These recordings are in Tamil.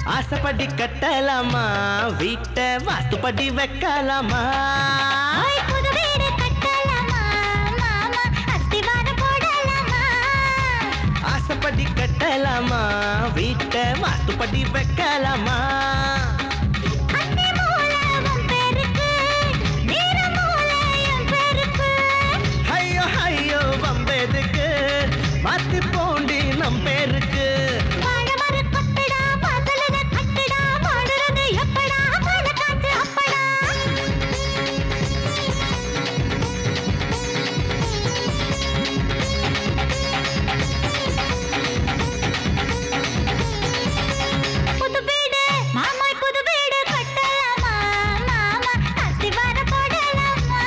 ஆசைப்படி கட்டலாமா வீட்டை வாஸ்துப்படி வைக்கலாமா ஓய் புது வீடு கட்டலாமா மாமா அஸ்திவாரம் போடலாமா ஆசைப்படி கட்டலாமா வீட்டை வாஸ்துப்படி வைக்கலாமா அன்னி மூலம் பேருக்கு நீர மூலம் பேருக்கு ஐயோ ஐயோ வம்பெதுக்கு மாத்தி போண்டி நம் பேருக்கு வாழமர கொட்டடா வாசலத கட்டடா வாடுறது எப்படா வாழ காத்து அப்படா புது வீடு மாமாய் புது வீடு கட்டலாமா மாமா அஸ்திவாரம் போடலாமா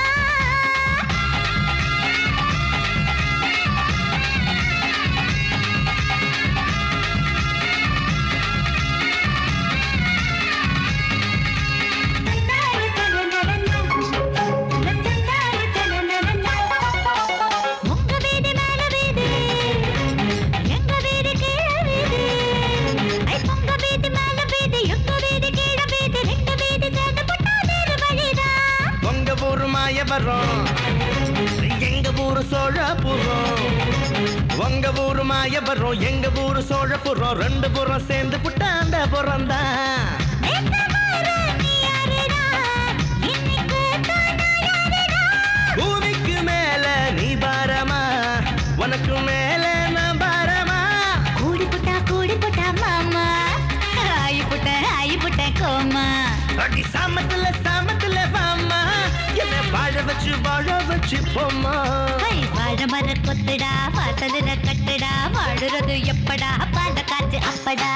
உங்க வீடு மேல வீடு எங்க வீடு கீழ வீடு ஐ உங்க வீடு மேல வீடு எங்க வீடு கீழ வீடு ரெண்டு வீடு சேர்ந்து போட்டா வேறு வழிதான் உங்க ஊரு மாயவரம் எங்க ஊரு சோழபுரம் உங்க ஊரு மாயவரம் எங்க ஊரு சோழபுரம் ரெண்டு புறம் சேர்ந்து புட்டாண்ட புறம் தான் நேத்து மாறு நீ யாருடா இன்னைக்கு தானா யாருடா பூமிக்கு மேல நீ பாரமா உனக்கு மேல நான் பாரமா கூடி புட்டா கூடி புட்டா மாமா ஆயி புட்ட ஆயி புட்ட கோமா அடி சாமத்துல சாமத்துல வாமா என்ன வாழ வச்சு வாழ வச்சு போமா ஐ வாழ மர கொத்துடா வாசலுல கட்டுடா வாழுறது எப்படா பாட காற்று அப்படா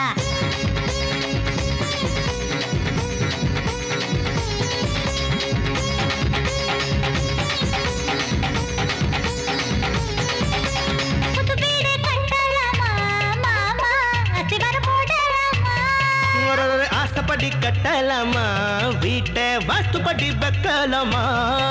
புது வீடு கட்டலாமா மாமா அஸ்திவாரம் போடலாமா ஒரு ஒரு ஆசைப்படி கட்டலாமா வீட்டை வாஸ்துப்படி வைக்கலாமா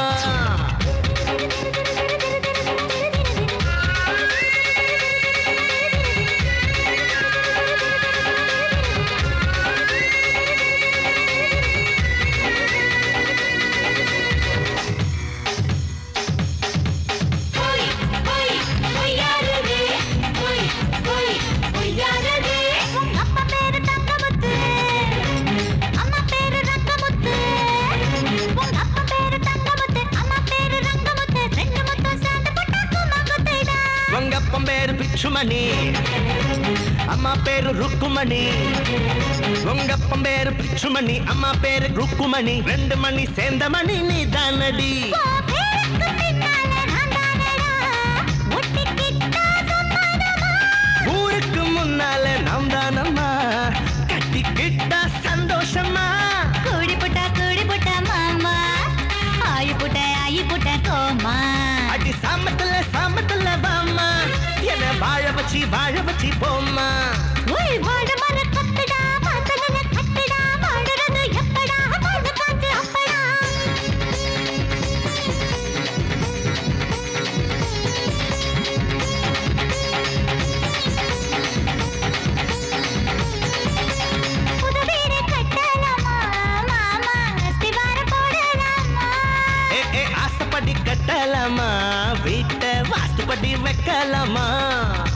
போய் போய் பொய்யாரதே போய் போய் பொய்யாரதே உங்க அப்பா பேரு தங்கமுத்து அம்மா பேரு ரங்கமுத்து உங்க அப்பா பேரு தங்கமுத்து அம்மா பேரு ரங்கமுத்து ரெண்டு முத்தம் சேர்ந்து போட்டா குமங்குத்துடா உங்க அப்பன் பேரு பிச்சுமணி அம்மா பேரு ருக்குமணி உங்க அப்பன் பேரு பிச்சுமணி அம்மா பேரு ருக்குமணி ரெண்டு மணி சேர்ந்த மணி நீ தானடி உன் பேருக்கு பின்னால நான் தானடா ஒட்டிக்கிட்டா சம்மதமா ஊருக்கு முன்னால நாம் தானம்மா கட்டிக்கிட்டா சந்தோஷமா கூடி புட்டா கூடி புட்டா மாமா ஆயி புட்ட ஆயி புட்ட கோமா அடி சாமத்துல சாமத்துல வாமா என்ன வாழ வச்சு வாழ வச்சு போம்மா ஓய் வாழ மர கட்டுடா வாசலன கட்டுடா வாழுறது எப்படா வாழ காத்து அப்படா புது வீடு கட்டலாமா மாமா அஸ்திவாரம் போடலாமா ஏ ஏ ஆசைப்படி கட்டலாமா வீட்டை வாஸ்துப்படி வைக்கலாமா